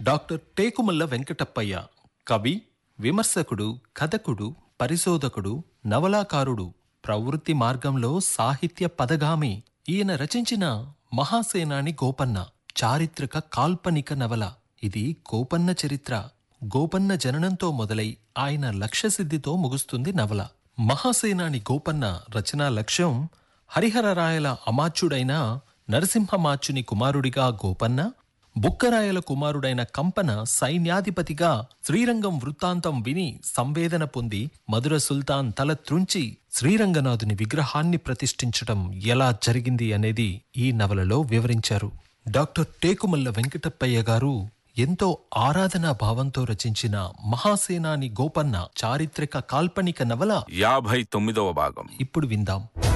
doctor Tekumalla Venkatappayya కవి విమర్శకుడు కథకుడు పరిశోధకుడు నవలాకారుడు ప్రవృత్తి మార్గంలో సాహిత్య పదగామి ఈయన రచించిన మహాసేనాని గోపన్న చారిత్రక కాల్పనిక నవల ఇది గోపన్న చరిత్ర గోపన్న జననంతో మొదలై ఆయన లక్ష్యసిద్ధితో ముగుస్తుంది నవల మహాసేనాని గోపన్న రచనా లక్ష్యం హరిహరరాయల అమాత్యుడైన నరసింహమాచ్యుని కుమారుడిగా గోపన్న బుక్కరాయల కుమారుడైన కంపన సైన్యాధిపతిగా శ్రీరంగం వృత్తాంతం విని సంవేదన పొంది మధుర సుల్తాన్ తల త్రుంచి శ్రీరంగనాథుని విగ్రహాన్ని ప్రతిష్ఠించటం ఎలా జరిగింది అనేది ఈ నవలలో వివరించారు డాక్టర్ టేకుమల్ల వెంకటప్పయ్య గారు ఎంతో ఆరాధనా భావంతో రచించిన మహాసేనాని గోపన్న చారిత్రక కాల్పనిక నవల యాభై తొమ్మిదవ భాగం ఇప్పుడు విందాం